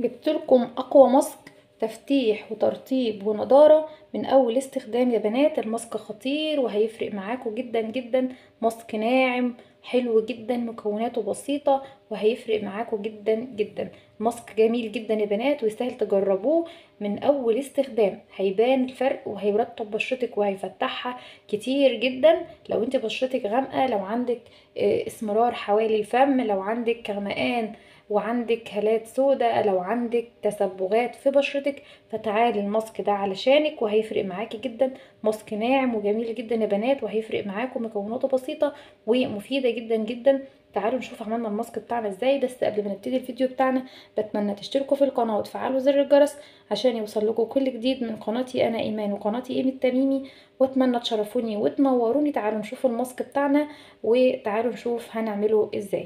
جبت لكم اقوى ماسك تفتيح وترطيب ونضارة من اول استخدام يا بنات الماسك خطير وهيفرق معاكم جدا جدا ماسك ناعم حلو جدا مكوناته بسيطة وهيفرق معاكم جدا جدا ماسك جميل جدا يا بنات ويستاهل تجربوه من اول استخدام هيبان الفرق وهيرطب بشرتك وهيفتحها كتير جدا لو انت بشرتك غامقة لو عندك آه، اسمرار حوالي الفم لو عندك غمقان وعندك هالات سوداء لو عندك تسبغات في بشرتك فتعالي الماسك ده علشانك وهيفرق معاكي جدا ماسك ناعم وجميل جدا يا بنات وهيفرق معاكم مكوناته بسيطة ومفيدة جدا جدا تعالوا نشوف عملنا الماسك بتاعنا ازاي بس قبل ما نبتدي الفيديو بتاعنا بتمنى تشتركوا في القناة وتفعلوا زر الجرس عشان يوصل لكم كل جديد من قناتي انا ايمان وقناتي ايمي التميمي واتمنى تشرفوني وتنوروني تعالوا نشوف الماسك بتاعنا وتعالوا نشوف هنعمله ازاي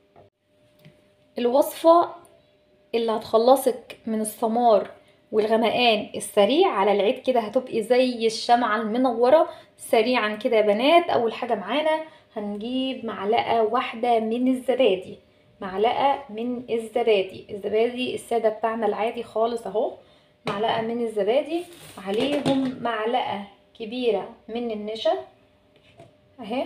الوصفة اللي هتخلصك من السمار والغمقان السريع على العيد كده هتبقي زي الشمعة المنورة سريعا كده يا بنات اول حاجة معانا هنجيب معلقة واحدة من الزبادي معلقة من الزبادي الزبادي السادة بتاعنا العادي خالص اهو معلقة من الزبادي عليهم معلقة كبيرة من النشا اهي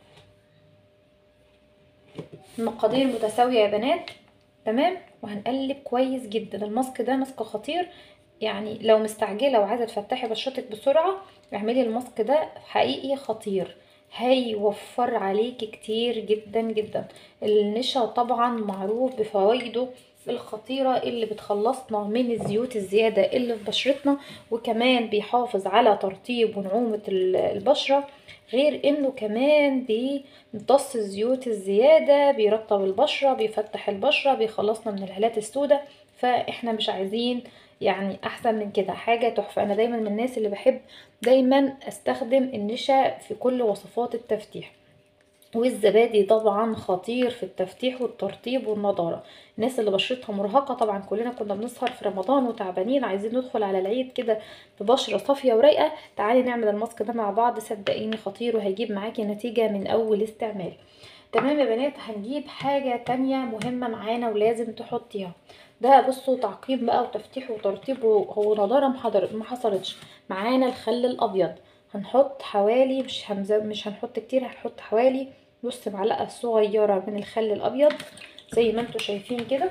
المقادير متساوية يا بنات تمام وهنقلب كويس جدا الماسك ده ماسك خطير يعني لو مستعجله وعايزه تفتحي بشرتك بسرعه اعملي الماسك ده حقيقي خطير هيوفر عليكي كتير جدا جدا النشا طبعا معروف بفوائده الخطيرة اللي بتخلصنا من الزيوت الزيادة اللي في بشرتنا وكمان بيحافظ على ترطيب ونعومة البشرة غير انه كمان بيمتص الزيوت الزيادة بيرطب البشرة بيفتح البشرة بيخلصنا من الهالات السوداء فاحنا مش عايزين يعني احسن من كده حاجة تحفة انا دايما من الناس اللي بحب دايما استخدم النشا في كل وصفات التفتيح والزبادي طبعا خطير في التفتيح والترطيب والنضاره الناس اللي بشرتها مرهقه طبعا كلنا كنا بنسهر في رمضان وتعبانين عايزين ندخل على العيد كده ببشره صافيه ورايقه تعالي نعمل الماسك ده مع بعض صدقيني خطير وهيجيب معاكي نتيجه من اول استعمال تمام يا بنات هنجيب حاجه تانية مهمه معانا ولازم تحطيها ده بصوا تعقيم بقى وتفتيح وترطيب هو نضاره ما حصلتش معانا الخل الابيض هنحط حوالي مش همز... مش هنحط كتير هنحط حوالي نص معلقه صغيره من الخل الابيض زي ما انتم شايفين كده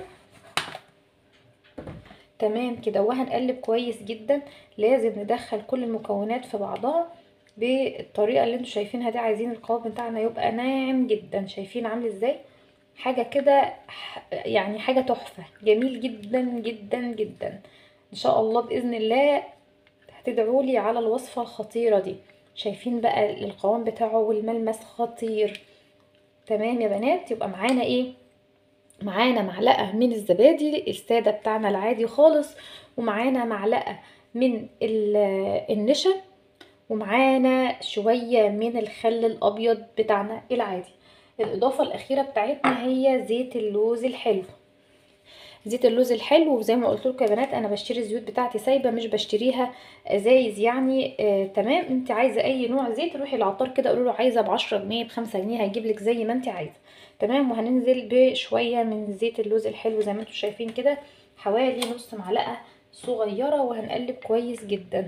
تمام كده وهنقلب كويس جدا لازم ندخل كل المكونات في بعضها بالطريقه اللي انتم شايفينها دي عايزين القوام بتاعنا يبقى ناعم جدا شايفين عامل ازاي حاجه كده يعني حاجه تحفه جميل جدا جدا جدا ان شاء الله باذن الله هتدعوا لي على الوصفه الخطيره دي شايفين بقى القوام بتاعه والملمس خطير تمام يا بنات يبقى معانا ايه معانا معلقه من الزبادي الساده بتاعنا العادي خالص ومعانا معلقه من النشا ومعانا شويه من الخل الابيض بتاعنا العادي الاضافه الاخيره بتاعتنا هي زيت اللوز الحلو زيت اللوز الحلو وزي ما قلت لكم يا بنات انا بشتري الزيوت بتاعتي سايبه مش بشتريها ازايز يعني آه تمام انت عايزه اي نوع زيت روحي العطار كده قولوا له عايزه ب 10 جنيه ب 5 جنيه هيجيب لك زي ما انت عايزه تمام وهننزل بشويه من زيت اللوز الحلو زي ما انتم شايفين كده حوالي نص معلقه صغيره وهنقلب كويس جدا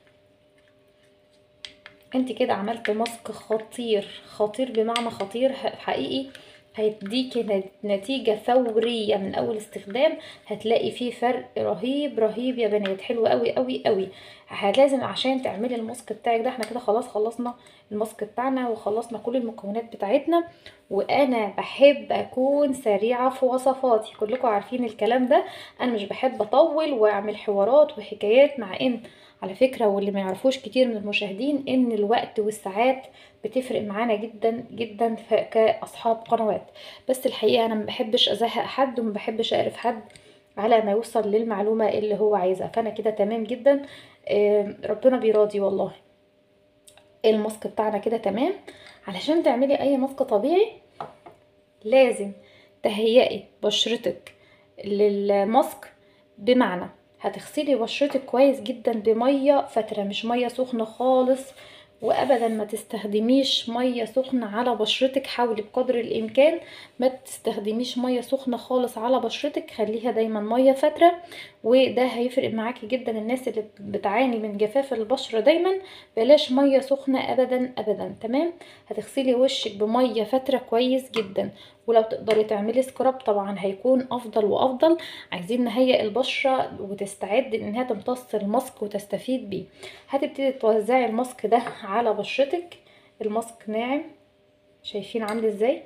انت كده عملت ماسك خطير خطير بمعنى خطير حقيقي هيديكي نتيجة فورية من اول استخدام هتلاقي فيه فرق رهيب رهيب يا بنات حلو قوي قوي قوي لازم عشان تعملي الماسك بتاعك ده احنا كده خلاص خلصنا الماسك بتاعنا وخلصنا كل المكونات بتاعتنا وانا بحب اكون سريعة في وصفاتي كلكم عارفين الكلام ده انا مش بحب اطول واعمل حوارات وحكايات مع ان على فكرة واللي ما يعرفوش كتير من المشاهدين ان الوقت والساعات بتفرق معانا جدا جدا كاصحاب قنوات بس الحقيقة انا ما بحبش ازهق حد وما بحبش اعرف حد على ما يوصل للمعلومة اللي هو عايزها فانا كده تمام جدا ربنا بيراضي والله الماسك بتاعنا كده تمام علشان تعملي اي ماسك طبيعي لازم تهيئي بشرتك للماسك بمعنى هتغسلي بشرتك كويس جدا بميه فتره مش ميه سخنه خالص وابدا ما تستخدميش ميه سخنه على بشرتك حاولي بقدر الامكان ما تستخدميش ميه سخنه خالص على بشرتك خليها دايما ميه فتره وده هيفرق معاكي جدا الناس اللي بتعاني من جفاف البشره دايما بلاش ميه سخنه ابدا ابدا تمام هتغسلي وشك بميه فتره كويس جدا ولو تقدري تعملي سكراب طبعا هيكون افضل وافضل عايزين نهيئ البشره وتستعد انها تمتص الماسك وتستفيد بيه هتبتدي توزعي الماسك ده على بشرتك الماسك ناعم شايفين عامل ازاي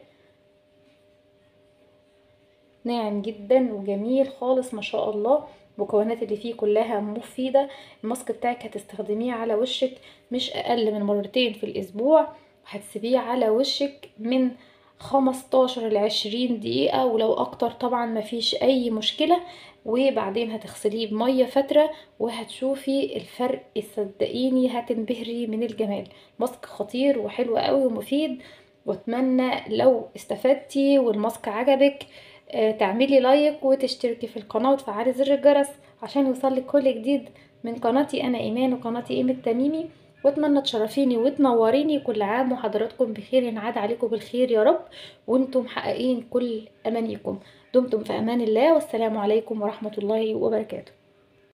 ناعم جدا وجميل خالص ما شاء الله المكونات اللي فيه كلها مفيدة الماسك بتاعك هتستخدميه على وشك مش اقل من مرتين في الاسبوع هتسيبيه على وشك من 15 ل 20 دقيقة ولو اكتر طبعا مفيش اي مشكلة وبعدين هتغسليه بمية فترة وهتشوفي الفرق صدقيني هتنبهري من الجمال ماسك خطير وحلو قوي ومفيد واتمنى لو استفدتي والماسك عجبك آه، تعملي لايك وتشتركي في القناة وتفعلي زر الجرس عشان يوصلك كل جديد من قناتي انا ايمان وقناتي ايمة تميمي واتمنى تشرفيني وتنوريني كل عام وحضراتكم بخير ينعاد عليكم بالخير يا رب وانتم محققين كل امانيكم دمتم في امان الله والسلام عليكم ورحمة الله وبركاته